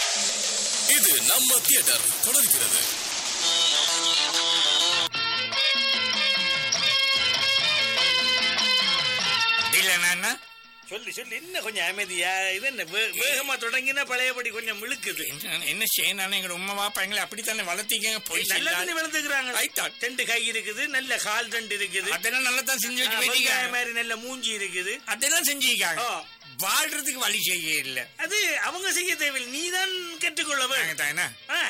இது நம்ம தியேட்டர் தொடர்கிறது இல்லைன்னா சொல்லு சொல்லு என்ன கொஞ்சம் அமைதியா இது என்ன வே- வேகமா தொடங்கினா பழையபடி கொஞ்சம் இழுக்குது என்ன செய்யணும் எங்க உமா பாப்பா எங்களை அப்படித்தானே வளர்த்திக்கங்க போய் நல்ல தண்ணி வளர்த்துக்கிறாங்க Right. ரெண்டு கை இருக்குது நல்ல கால் தண்டு இருக்குது அதெல்லாம் நல்லா தான் செஞ்சு வச்சு ஆ, வெங்காயம் போயிருக்காங்க மாதிரி நல்ல மூஞ்சி இருக்குது அதெல்லாம் செஞ்சுக்காங்க ஆ. வாழ்றதுக்கு வழி செய்ய இல்ல அது அவங்க செய்ய தேவையில்லை நீதான் கற்றுக்கொள்ள நாங்க வேண்டும் தானே ஆ,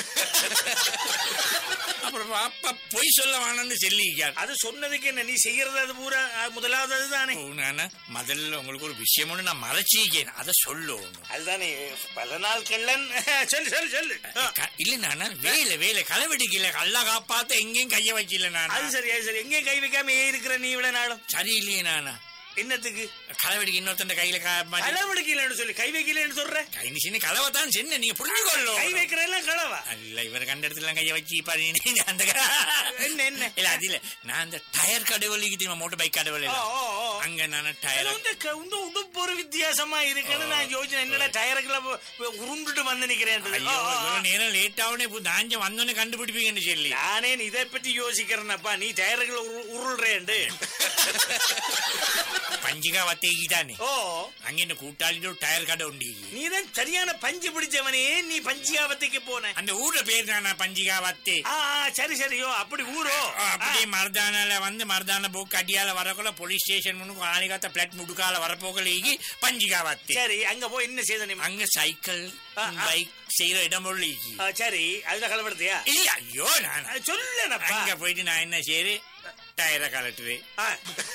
அப்புறம் பாப்பா பொய் சொல்ல வேணும்னு சொல்லிக்காரு அது சொன்னதுக்கு என்ன நீ செய்யறது அது பூரா ஆ, முதலாவது அதுதானே நானா முதல்ல உங்களுக்கு ஒரு விஷயம் ஒண்ணு நான் மறைச்சிக்கேன் அதை சொல்லணும் அதுதானே பல நாள் கள்ளன் சொல்லு சொல்லு சொல்லு ஆ, க- இல்ல நானா வேலை வேலை களவெடிக்கல கல்ல காப்பாத்த எங்கேயும் கைய வச்சில நானா அது சரி அது சரி எங்கேயும் கை வைக்காம ஏன் இருக்கிற நீ இவ்வளவு நாளும் சரியில்லையே நானா என்னத்துக்கு களவெடிக்க இன்னொருத்தன் கையில கா- மாட்டி- களவெடுக்கலன்னு சொல்லி கை வைக்கலன்னு சொல்ற கை நிசின்னு கலவை தான் சின்ன நீங்க புரிஞ்சுக்கொள்ளும் கை வைக்கிறதெல்லாம் களவா அல்ல இவர் கண்ட இடத்துல கைய வச்சு பாரு நீ அந்த க- என்ன என்ன இல்ல அது இல்ல நான் அந்த டயர் கடவுளிக்கு தெரியுமா மோட்டர் பைக் கடவுள் ஓ, ஓ, ஓ. அங்க நான் அது டயர் வந்து க- இந்த உடுப்பு ஒரு வித்தியாசமா இருக்குன்னு நான் யோசிச்சேன் என்னடா டயருக்குள்ள போ- போ- உருண்டுட்டு வந்து நிக்கிறேன் ஐயோ இவ்வளவு நேரம் லேட் ஆகுனே நாஞ்ச வந்தோன்னு கண்டுபிடிப்பீங்கன்னு சொல்லி நானே இதை பத்தி யோசிக்கிறேனப்பா நீ டயருக்குள்ள உரு- உருள்றேன்டு பஞ்சிகா வத்தேகி தானே ஓ அங்க என்ன கூட்டாளிட்டு ஒரு டயர் கடை உண்டு நீ தான் சரியான பஞ்சு பிடிச்சவனே நீ பஞ்சியாவத்துக்கு போன அந்த ஊர்ல பேர் தானா பஞ்சிகா வத்தே ஆ ஆ, சரி சரியோ அப்படி ஊரோ அப்படியே மருதானால வந்து மருதான போக்கு அடியால வரக்குள்ள போலீஸ் ஸ்டேஷன் முன்னுக்கு ஆணிகாத்த பிளாட் முடுக்கால வரப்போக்கலேக்கு பஞ்சிகா வத்தே சரி அங்க போய் என்ன செய்த நீ அங்க சைக்கிள் ஆ, ஆ. பைக் செய்யற இடம் பொருளிக்கு ஆ, சரி அதுல கலப்படுத்தியா இல்ல ஐயோ நான் சொல்லனப்பா அங்க போயிட்டு நான் என்ன செய்யறேன் டயரை கலட்டுறேன் ஆ,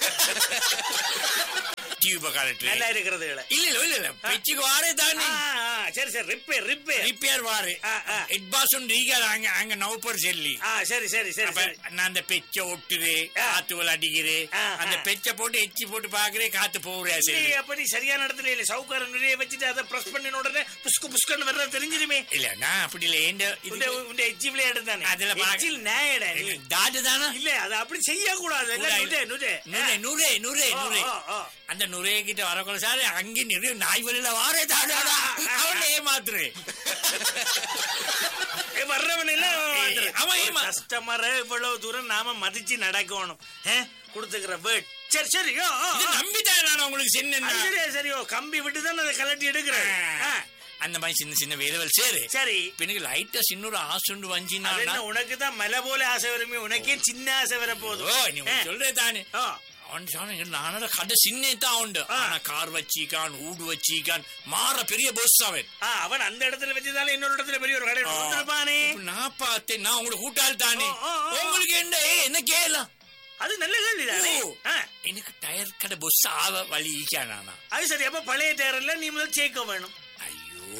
டியூப கலட்டுறேன் நல்லா இருக்கிறது இல்ல இல்ல இல்ல இல்ல பெச்சுக்கு வாரே தானே சரி சரி ரிப்பேர் ரிப்பேர் ரிப்பேர் வாரு ஆ, ஆ. ஹெட் பாஸ் ரீகார் அங்க அங்க நவுப்பர் செல்லி ஆ சரி சரி சரி அப்ப சரி நான் அந்த பெச்ச ஒட்டுது ஆ. காத்து அடிக்கிறேன் ஆ, அந்த ஆ. பெச்ச போட்டு எச்சி போட்டு பாக்குறேன் காத்து போறேன் நீ சரி அப்ப நீ சரியான இடத்துல இல்ல சவுக்கார நிறைய வச்சுட்டு அதை பிரஸ் பண்ணின உடனே புஸ்கு புஸ்கன்னு வர்றது தெரிஞ்சிருமே இல்ல நான் அப்படி இல்ல ஏண்ட உண்ட உண்ட எச்சி விளையாடு தானே அதுல பாக்க- எச்சில் நாயடா நீ தாடு தானா இல்ல அது அப்படி செய்யக்கூடாது எல்லாம் நுடே, நுடே. நுரே நுரே நுரே ஆ, நுரே ஆ, ஆ. அந்த நுரைய கிட்ட வரக்குள்ள சார் அங்கே நிறைய நாய் வழியில வாரே தாடாடா அவன் ஏமாத்துறேன் ஏ, வர்றவன் எல்லாம் ஏய், அவன் ஏமா- கஸ்டமரை இவ்வளவு தூரம் நாம மதிச்சு நடக்கணும் ஏ, கொடுத்துக்கிற வேர்ட் சரி சரி ஓ, ஓ, இது ஓ. நம்பிதான் நான் உங்களுக்கு அது சின்ன சரி சரியோ கம்பி விட்டு தான் அதை கலட்டி எடுக்கிறேன் ஆ, அந்த மாதிரி சின்ன சின்ன வேதவல் சேரு சரி பின்னுக்கு லைட்டா சின்ன ஒரு ஆசுண்டு அது வஞ்சினா என்ன உனக்கு தான் மலை போல ஆசை வருமே உனக்கே சின்ன ஆசை வர ஓ போதும் நீ ஏ, சொல்றே தானே ஆ, அவன் சொன்ன நானோட கடை சின்னதான் உண்டு ஆ. ஆனா கார் வச்சிக்கான் ஊடு வச்சிக்கான் மாற பெரிய போஸ் அவன் ஆ, அவன் அந்த இடத்துல வச்சதால இன்னொரு இடத்துல பெரிய ஒரு கடை ஆ. கொடுத்துருப்பானே இப்ப நான் பார்த்தேன் நான் உங்களுக்கு கூட்டாள் தானே ஓ, ஓ, ஓ. உங்களுக்கு என்ன ஏய், என்ன கேளா அது நல்ல கேள்விதானே ஓ. ஆ, எனக்கு டயர் கடை பொஸ் ஆவ வழி ஈக்கானா அது சரி அப்ப பழைய டயர்ல நீ முதல் சேர்க்க வேணும்